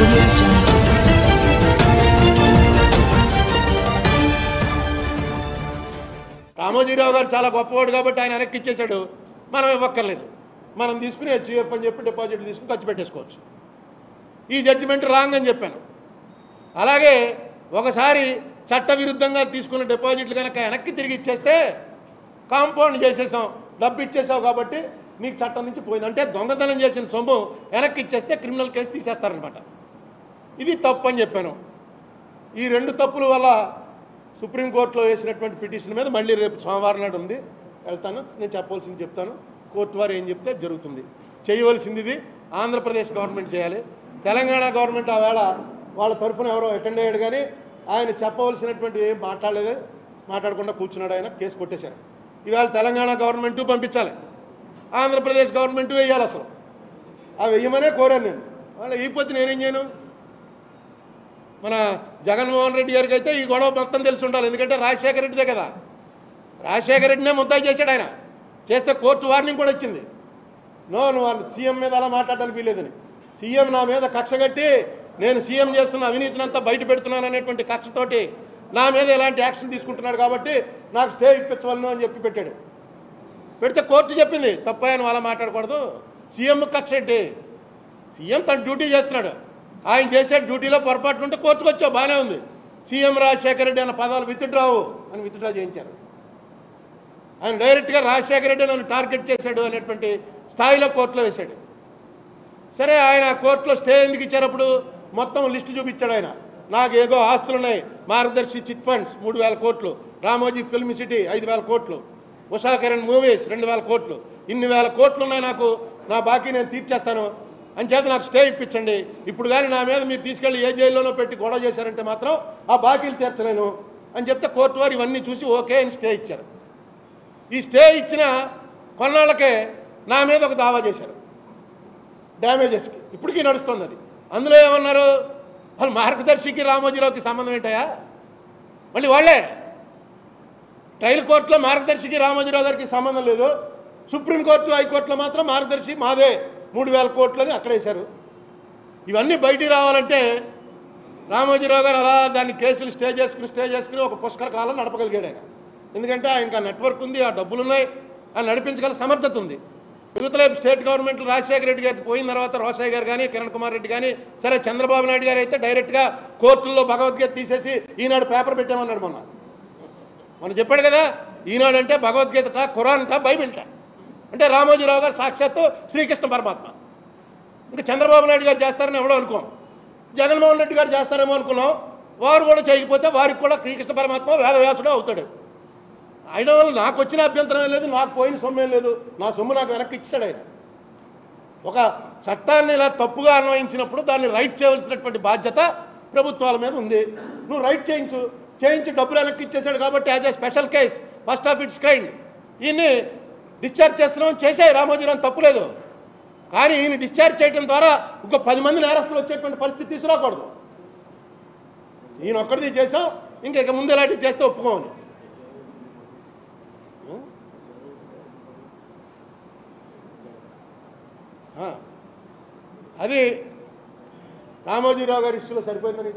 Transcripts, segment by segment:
audio jungle. Ramoji Rao గారు చాలా గొప్పవాడు కాబట్టి ఆయన వెనక్కి ఇచ్చేశాడు మనం ఇవ్వక్కర్లేదు మనం తీసుకుని హెచ్యుఎఫ్ అని చెప్పి డిపాజిట్ తీసుకుని ఖర్చు పెట్టేసుకోవచ్చు ఈ జడ్జిమెంట్ రాంగ్ అని చెప్పాను అలాగే ఒకసారి చట్టవిరుద్ధంగా తీసుకున్న డిపాజిట్లు కనుక వెనక్కి తిరిగి ఇచ్చేస్తే కాంపౌండ్ చేసేసాం డబ్బు ఇచ్చేసావు కాబట్టి నీకు చట్టం నుంచి పోయింది అంటే దొంగతనం చేసిన సొమ్ము వెనక్కి ఇచ్చేస్తే క్రిమినల్ కేసు తీసేస్తారనమాట ఇది తప్పు అని చెప్పాను ఈ రెండు తప్పుల వల్ల సుప్రీంకోర్టులో వేసినటువంటి పిటిషన్ మీద మళ్ళీ రేపు సోమవారం నాడు ఉంది వెళ్తాను నేను చెప్పవలసింది చెప్తాను కోర్టు వారు ఏం చెప్తే జరుగుతుంది చేయవలసింది ఇది ఆంధ్రప్రదేశ్ గవర్నమెంట్ చేయాలి తెలంగాణ గవర్నమెంట్ ఆ వేళ వాళ్ళ తరఫున ఎవరో అటెండ్ అయ్యాడు కానీ ఆయన చెప్పవలసినటువంటి ఏం మాట్లాడలేదు మాట్లాడకుండా కూర్చున్నాడు ఆయన కేసు కొట్టేశారు ఇవాళ తెలంగాణ గవర్నమెంట్ పంపించాలి ఆంధ్రప్రదేశ్ గవర్నమెంట్ వేయాలి అసలు ఆ వెయ్యమనే కోరాను నేను వాళ్ళు వేయకపోతే నేనేం చేయను మన జగన్మోహన్ రెడ్డి గారికి అయితే ఈ గొడవ మొత్తం తెలిసి ఉండాలి ఎందుకంటే రాజశేఖర రెడ్డిదే కదా రాజశేఖర రెడ్డినే ముద్దాయి చేశాడు ఆయన చేస్తే కోర్టు వార్నింగ్ కూడా ఇచ్చింది నో నువ్వు వాళ్ళు సీఎం మీద అలా మాట్లాడడానికి వీలేదని సీఎం నా మీద కక్ష కట్టి నేను సీఎం చేస్తున్న అవినీతినంతా బయట పెడుతున్నాను అనేటువంటి కక్షతోటి నా మీద ఎలాంటి యాక్షన్ తీసుకుంటున్నాడు కాబట్టి నాకు స్టే ఇప్పించవలను అని చెప్పి పెట్టాడు పెడితే కోర్టు చెప్పింది తప్పని అలా మాట్లాడకూడదు సీఎం కక్ష ఏంటి సీఎం తన డ్యూటీ చేస్తున్నాడు ఆయన చేసే డ్యూటీలో పొరపాట్లు ఉంటే కోర్టుకు వచ్చావు బాగానే ఉంది సీఎం రాజశేఖర రెడ్డి అన్న పదాలు విత్డ్రావు అని విత్డ్రా చేయించారు ఆయన డైరెక్ట్గా రాజశేఖర రెడ్డి నన్ను టార్గెట్ చేశాడు అనేటువంటి స్థాయిలో కోర్టులో వేశాడు సరే ఆయన కోర్టులో స్టే ఎందుకు ఇచ్చారు అప్పుడు మొత్తం లిస్టు చూపించాడు ఆయన నాకు ఏదో ఆస్తులు ఉన్నాయి మార్గదర్శి చిట్ ఫండ్స్ మూడు వేల కోట్లు రామోజీ ఫిల్మ్ సిటీ ఐదు వేల కోట్లు ఉషా కిరణ్ మూవీస్ రెండు వేల కోట్లు ఇన్ని వేల కోట్లు ఉన్నాయి నాకు నా బాకీ నేను తీర్చేస్తాను అంచేత నాకు స్టే ఇప్పించండి ఇప్పుడు కానీ నా మీద మీరు తీసుకెళ్ళి ఏ జైల్లోనో పెట్టి గొడవ చేశారంటే మాత్రం ఆ బాకీలు తీర్చలేను అని చెప్తే కోర్టు వారు ఇవన్నీ చూసి ఓకే అని స్టే ఇచ్చారు ఈ స్టే ఇచ్చిన కొన్నాళ్ళకే నా మీద ఒక దావా చేశారు డ్యామేజెస్కి ఇప్పటికీ నడుస్తుంది అది అందులో ఏమన్నారు వాళ్ళు మార్గదర్శికి రామోజీరావుకి సంబంధం ఏంటయా మళ్ళీ వాళ్ళే ట్రయల్ కోర్టులో మార్గదర్శికి రామోజీరావు గారికి సంబంధం లేదు సుప్రీంకోర్టు హైకోర్టులో మాత్రం మార్గదర్శి మాదే మూడు వేల కోట్లని అక్కడేశారు ఇవన్నీ బయటికి రావాలంటే రామోజీరావు గారు అలా దాన్ని కేసులు స్టే చేసుకుని స్టే చేసుకుని ఒక పుష్కర కాలం నడపగలిగాడు ఆయన ఎందుకంటే ఆయనకు ఆ నెట్వర్క్ ఉంది ఆ డబ్బులు ఉన్నాయి ఆయన నడిపించగల సమర్థత ఉంది యువతలే స్టేట్ గవర్నమెంట్ రాజశేఖర రెడ్డి గారికి పోయిన తర్వాత రోషయ్య గారు కానీ కిరణ్ కుమార్ రెడ్డి కానీ సరే చంద్రబాబు నాయుడు గారు అయితే డైరెక్ట్గా కోర్టుల్లో భగవద్గీత తీసేసి ఈనాడు పేపర్ పెట్టామన్నాడు మొన్న మనం చెప్పాడు కదా ఈనాడు అంటే భగవద్గీత ఖురాన్ట బైబిల్ట అంటే రామోజీరావు గారు సాక్షాత్తు శ్రీకృష్ణ పరమాత్మ ఇంకా చంద్రబాబు నాయుడు గారు చేస్తారని ఎవడో అనుకోం జగన్మోహన్ రెడ్డి గారు చేస్తారేమో అనుకున్నాం వారు కూడా చేయకపోతే వారికి కూడా శ్రీకృష్ణ పరమాత్మ వేదవ్యాసుడు అవుతాడు అయిన వల్ల నాకు వచ్చిన అభ్యంతరం ఏం లేదు నాకు పోయిన సొమ్ము ఏం లేదు నా సొమ్ము నాకు వెనక్కి ఇచ్చాడు ఆయన ఒక చట్టాన్ని ఇలా తప్పుగా అన్వయించినప్పుడు దాన్ని రైట్ చేయవలసినటువంటి బాధ్యత ప్రభుత్వాల మీద ఉంది నువ్వు రైట్ చేయించు చేయించి డబ్బులు వెనక్కి ఇచ్చేసాడు కాబట్టి as a special case first of its kind ఈయన్ని డిశ్చార్జ్ చేస్తున్నాం చేసే రామోజీరావు తప్పులేదు కానీ ఈయన డిశ్చార్జ్ చేయడం ద్వారా ఇంకో పది మంది నేరస్తులు వచ్చేటువంటి పరిస్థితి తీసుకురాకూడదు ఈయన ఒక్కడిది చేసాం ఇంకా ఇక ముందు ఇలాంటివి చేస్తే ఒప్పుకోమని ఆ. అది రామోజీరావు గారి ఇష్యూలో సరిపోయిందా నీకు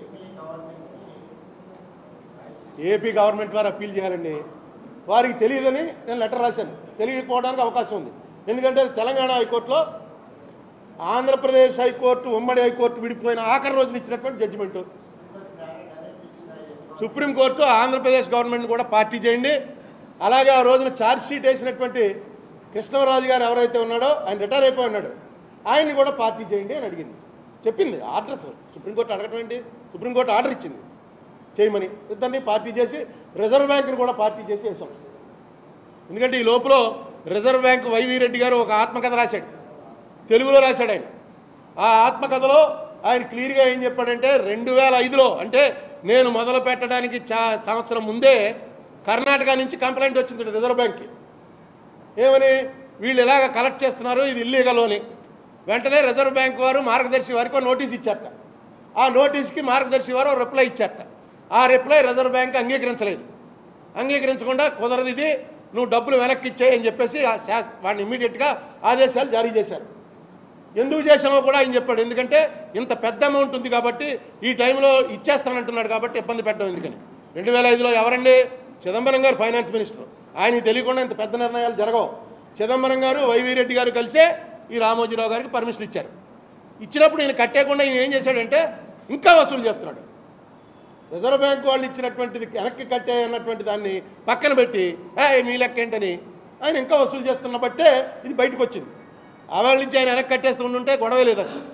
ఏపీ గవర్నమెంట్ వారు అప్పీల్ చేయాలండి వారికి తెలియదని నేను లెటర్ రాశాను తెలియకపోవడానికి అవకాశం ఉంది ఎందుకంటే అది తెలంగాణ హైకోర్టులో ఆంధ్రప్రదేశ్ హైకోర్టు ఉమ్మడి హైకోర్టు విడిపోయిన ఆఖరి రోజున ఇచ్చినటువంటి జడ్జిమెంటు సుప్రీంకోర్టు ఆంధ్రప్రదేశ్ గవర్నమెంట్ కూడా పార్టీ చేయండి అలాగే ఆ రోజున ఛార్జ్ షీట్ వేసినటువంటి కృష్ణరాజు గారు ఎవరైతే ఉన్నాడో ఆయన రిటైర్ అయిపోయి ఉన్నాడు ఆయన్ని కూడా పార్టీ చేయండి అని అడిగింది చెప్పింది ఆర్డర్స్ సుప్రీంకోర్టు అడగటం ఏంటి సుప్రీంకోర్టు ఆర్డర్ ఇచ్చింది చేయమని ఇద్దరిని పార్టీ చేసి రిజర్వ్ బ్యాంక్ని కూడా పార్టీ చేసి వేసాం ఎందుకంటే ఈ లోపల రిజర్వ్ బ్యాంక్ వైవి రెడ్డి గారు ఒక ఆత్మకథ రాశాడు తెలుగులో రాశాడు ఆయన ఆ ఆత్మకథలో ఆయన క్లియర్గా ఏం చెప్పాడంటే రెండు వేల ఐదులో అంటే నేను మొదలు పెట్టడానికి చా సంవత్సరం ముందే కర్ణాటక నుంచి కంప్లైంట్ వచ్చింది రిజర్వ్ బ్యాంక్కి ఏమని వీళ్ళు ఇలాగ కలెక్ట్ చేస్తున్నారు ఇది ఇల్లీగల్ అని వెంటనే రిజర్వ్ బ్యాంక్ వారు మార్గదర్శి వారికి ఒక నోటీస్ ఇచ్చారట ఆ నోటీస్కి మార్గదర్శి వారు రిప్లై ఇచ్చారట ఆ రిప్లై రిజర్వ్ బ్యాంక్ అంగీకరించలేదు అంగీకరించకుండా కుదరదు ఇది నువ్వు డబ్బులు వెనక్కి ఇచ్చేయి అని చెప్పేసి ఆ శా- వాడిని ఇమీడియట్గా ఆదేశాలు జారీ చేశారు ఎందుకు చేసామో కూడా ఆయన చెప్పాడు ఎందుకంటే ఇంత పెద్ద అమౌంట్ ఉంది కాబట్టి ఈ టైంలో ఇచ్చేస్తానంటున్నాడు కాబట్టి ఇబ్బంది పెట్టడం ఎందుకని రెండు వేల ఐదులో ఎవరండి చిదంబరం గారు ఫైనాన్స్ మినిస్టర్ ఆయనకి తెలియకుండా ఇంత పెద్ద నిర్ణయాలు జరగవు చిదంబరం గారు వైవి రెడ్డి గారు కలిసే ఈ రామోజీరావు గారికి పర్మిషన్ ఇచ్చారు ఇచ్చినప్పుడు ఈయన కట్టేయకుండా ఈయన ఏం చేశాడంటే ఇంకా వసూలు చేస్తున్నాడు రిజర్వ్ బ్యాంక్ వాళ్ళు ఇచ్చినటువంటిది వెనక్కి కట్టే అన్నటువంటి దాన్ని పక్కన పెట్టి ఏ మీ లెక్క ఏంటని ఆయన ఇంకా వసూలు చేస్తున్న బట్టే ఇది బయటకు వచ్చింది ఆ వాళ్ళ నుంచి ఆయన వెనక్కి కట్టేస్తూ ఉంటే గొడవ లేదు అసలు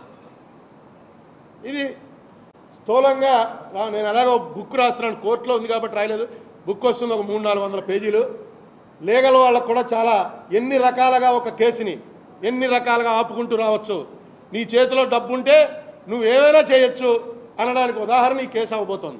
ఇది స్థూలంగా రా- నేను అలాగో బుక్ రాస్తున్నాను కోర్టులో ఉంది కాబట్టి రాయలేదు బుక్ వస్తుంది ఒక మూడు నాలుగు వందల పేజీలు లీగల్ వాళ్ళకు కూడా చాలా ఎన్ని రకాలుగా ఒక కేసుని ఎన్ని రకాలుగా ఆపుకుంటూ రావచ్చు నీ చేతిలో డబ్బు ఉంటే నువ్వు ఏమైనా చేయొచ్చు అనడానికి ఉదాహరణ ఈ కేసు అవ్వబోతోంది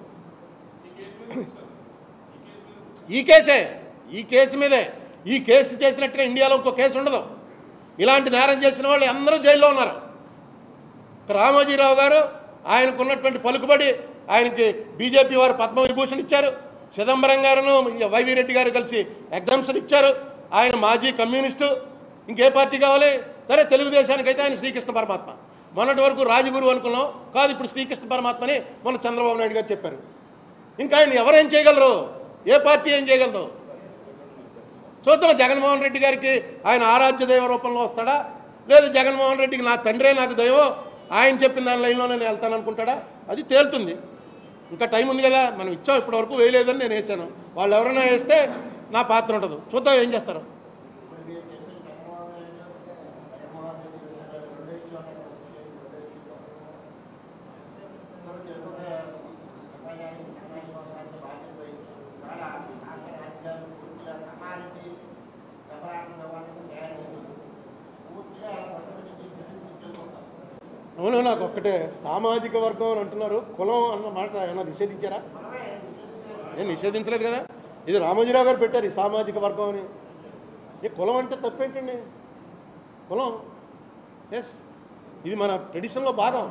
ఈ కేసే ఈ కేసు మీదే ఈ కేసు చేసినట్టుగా ఇండియాలో ఇంకో కేసు ఉండదు ఇలాంటి నేరం చేసిన వాళ్ళు అందరూ జైల్లో ఉన్నారు రామోజీరావు గారు ఆయనకున్నటువంటి పలుకుబడి ఆయనకి బీజేపీ వారు పద్మవిభూషణ్ ఇచ్చారు చిదంబరం గారును వైవి రెడ్డి గారు కలిసి ఎగ్జామ్షన్ ఇచ్చారు ఆయన మాజీ కమ్యూనిస్టు ఇంకే పార్టీ కావాలి సరే తెలుగుదేశానికి అయితే ఆయన శ్రీకృష్ణ పరమాత్మ మొన్నటి వరకు రాజగురు అనుకున్నాం కాదు ఇప్పుడు శ్రీకృష్ణ పరమాత్మని మన చంద్రబాబు నాయుడు గారు చెప్పారు ఇంకా ఆయన ఎవరేం చేయగలరు ఏ పార్టీ ఏం చేయగలరు చూద్దాం జగన్మోహన్ రెడ్డి గారికి ఆయన ఆరాధ్య దైవ రూపంలో వస్తాడా లేదు జగన్మోహన్ రెడ్డికి నా తండ్రే నాకు దైవం ఆయన చెప్పిన దాని లైన్లో నేను వెళ్తాను అనుకుంటాడా అది తేలుతుంది ఇంకా టైం ఉంది కదా మనం ఇచ్చాం ఇప్పటి వరకు వేయలేదని నేను వేసాను వాళ్ళు ఎవరైనా వేస్తే నా పాత్ర ఉంటుంది చూద్దాం ఏం చేస్తారు ఇప్పుడు మీరు చెప్పిన చంద్రబాబు నాయుడు జగన్మోహన్ రెడ్డి గారు రెండు విషయాలు రెండు విషయాలు ఇప్పుడు చేసుకునే సమాజానికి సమాజంలో బాధ్యత వహిస్తూ ఇవాళ రాష్ట్ర రాజ్యాలు పూర్తిగా సమాజానికి సభాటం వ్యవహారం తయారు చేసింది పూర్తిగా మొట్టమొదటి నుంచి తీసుకెళ్తున్నారు అవును నాకు ఒక్కటే సామాజిక వర్గం అని అంటున్నారు కులం అన్న మాట ఏమైనా నిషేధించారా మనమే నిషేధించలేదు. ఏం నిషేధించలేదు కదా ఇది రామోజీరావు గారు పెట్టారు ఈ సామాజిక వర్గం అని ఏ కులం అంటే తప్పేంటండి కులం ఎస్ ఇది మన ట్రెడిషన్లో భాగం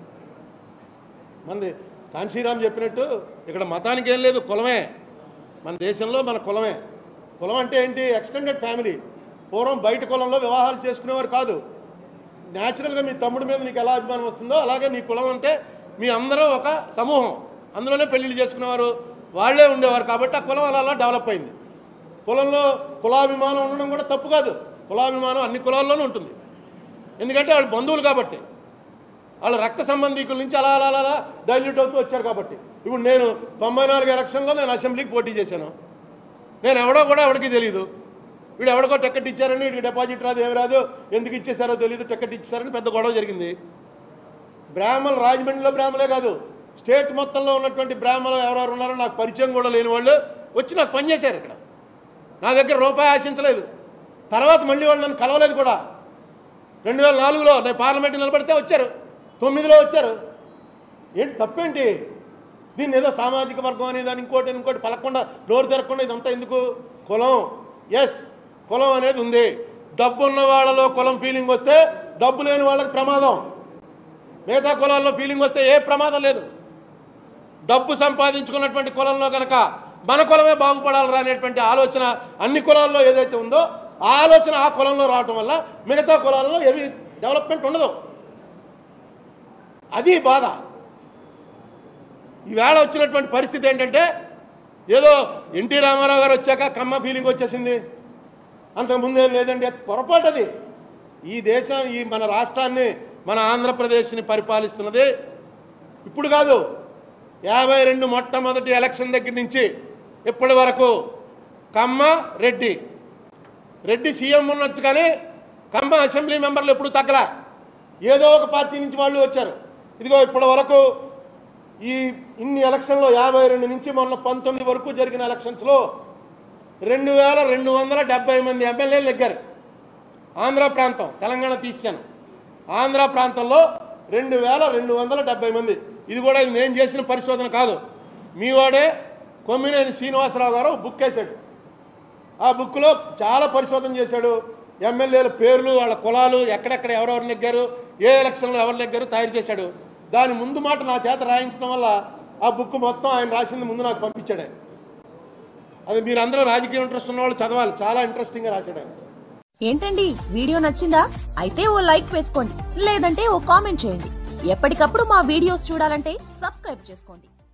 మనది కాంశీరామ్ చెప్పినట్టు ఇక్కడ మతానికి ఏం లేదు కులమే మన దేశంలో మన కులమే కులం అంటే ఏంటి ఎక్స్టెండెడ్ ఫ్యామిలీ పూర్వం బయట కులంలో వివాహాలు చేసుకునేవారు కాదు న్యాచురల్గా మీ తమ్ముడి మీద నీకు ఎలా అభిమానం వస్తుందో అలాగే నీ కులం అంటే మీ అందరూ ఒక సమూహం అందులోనే పెళ్ళిళ్ళు చేసుకునేవారు వాళ్ళే ఉండేవారు కాబట్టి ఆ కులం అలా అలా డెవలప్ అయింది కులంలో కులాభిమానం ఉండడం కూడా తప్పు కాదు కులాభిమానం అన్ని కులాల్లోనూ ఉంటుంది ఎందుకంటే వాళ్ళు బంధువులు కాబట్టి వాళ్ళు రక్త సంబంధీకుల నుంచి అలా అలా అలా అలా డైల్యూట్ అవుతూ వచ్చారు కాబట్టి ఇప్పుడు నేను తొంభై నాలుగు ఎలక్షన్లో నేను అసెంబ్లీకి పోటీ చేశాను నేను ఎవడో కూడా ఎవడికి తెలియదు వీడు ఎవడికో టికెట్ ఇచ్చారని వీడికి డిపాజిట్ రాదు ఏమి రాదు ఎందుకు ఇచ్చేసారో తెలియదు టికెట్ ఇచ్చారని పెద్ద గొడవ జరిగింది బ్రాహ్మణులు రాజమండ్రిలో బ్రాహ్మలే కాదు స్టేట్ మొత్తంలో ఉన్నటువంటి బ్రాహ్మణులు ఎవరెవరు ఉన్నారో నాకు పరిచయం కూడా లేని వాళ్ళు వచ్చి నాకు పనిచేశారు ఇక్కడ నా దగ్గర రూపాయి ఆశించలేదు తర్వాత మళ్ళీ వాళ్ళు నన్ను కలవలేదు కూడా రెండు వేల నాలుగులో నేను పార్లమెంట్ నిలబడితే వచ్చారు తొమ్మిదిలో వచ్చారు ఏంటి తప్పేంటి దీన్ని ఏదో సామాజిక వర్గం అని దాని ఇంకోటి ఇంకోటి పలకుండా నోరు తెరకుండా ఇదంతా ఎందుకు కులం ఎస్ కులం అనేది ఉంది డబ్బు ఉన్న వాళ్ళలో కులం ఫీలింగ్ వస్తే డబ్బు లేని వాళ్ళకి ప్రమాదం మిగతా కులాల్లో ఫీలింగ్ వస్తే ఏ ప్రమాదం లేదు డబ్బు సంపాదించుకున్నటువంటి కులంలో కనుక మన కులమే బాగుపడాలరా అనేటువంటి ఆలోచన అన్ని కులాల్లో ఏదైతే ఉందో ఆ ఆలోచన ఆ కులంలో రావటం వల్ల మిగతా కులాల్లో ఏవి డెవలప్మెంట్ ఉండదు అది బాధ ఈవేళ వచ్చినటువంటి పరిస్థితి ఏంటంటే ఏదో ఎన్టీ రామారావు గారు వచ్చాక కమ్మ ఫీలింగ్ వచ్చేసింది అంతకుముందు ఏం లేదండి అది పొరపాటు అది ఈ దేశం ఈ మన రాష్ట్రాన్ని మన ఆంధ్రప్రదేశ్ని పరిపాలిస్తున్నది ఇప్పుడు కాదు యాభై రెండు మొట్టమొదటి ఎలక్షన్ దగ్గర నుంచి ఇప్పటి వరకు కమ్మ రెడ్డి రెడ్డి సీఎం ఉన్నట్టు కానీ కమ్మ అసెంబ్లీ మెంబర్లు ఎప్పుడు తగ్గల ఏదో ఒక పార్టీ నుంచి వాళ్ళు వచ్చారు ఇదిగో ఇప్పటి వరకు ఈ ఇన్ని ఎలక్షన్లో యాభై రెండు నుంచి మొన్న పంతొమ్మిది వరకు జరిగిన ఎలక్షన్స్లో రెండు వేల రెండు వందల డెబ్బై మంది ఎమ్మెల్యేలు నెగ్గారు ఆంధ్ర ప్రాంతం తెలంగాణ తీశాను ఆంధ్ర ప్రాంతంలో రెండు వేల రెండు వందల డెబ్బై మంది ఇది కూడా ఇది నేను చేసిన పరిశోధన కాదు మీ వాడే కొమ్మినేని శ్రీనివాసరావు గారు బుక్ వేశాడు ఆ బుక్లో చాలా పరిశోధన చేశాడు ఎమ్మెల్యేల పేర్లు వాళ్ళ కులాలు ఎక్కడెక్కడ ఎవరెవరు నెగ్గారు ఏ ఎలక్షన్లో ఎవరు నెగ్గారు తయారు చేశాడు దాని ముందు మాట నా చేత రాయించడం వల్ల ఆ బుక్ మొత్తం ఆయన రాసింది ముందు నాకు పంపించాడు ఆయన అది మీరందరూ రాజకీయ ఇంట్రెస్ట్ ఉన్న వాళ్ళు చదవాలి చాలా ఇంట్రెస్టింగ్గా రాశాడు ఆయన ఏంటండి వీడియో నచ్చిందా అయితే ఓ లైక్ వేసుకోండి లేదంటే ఓ కామెంట్ చేయండి ఎప్పటికప్పుడు మా వీడియోస్ చూడాలంటే సబ్స్క్రైబ్ చేసుకోండి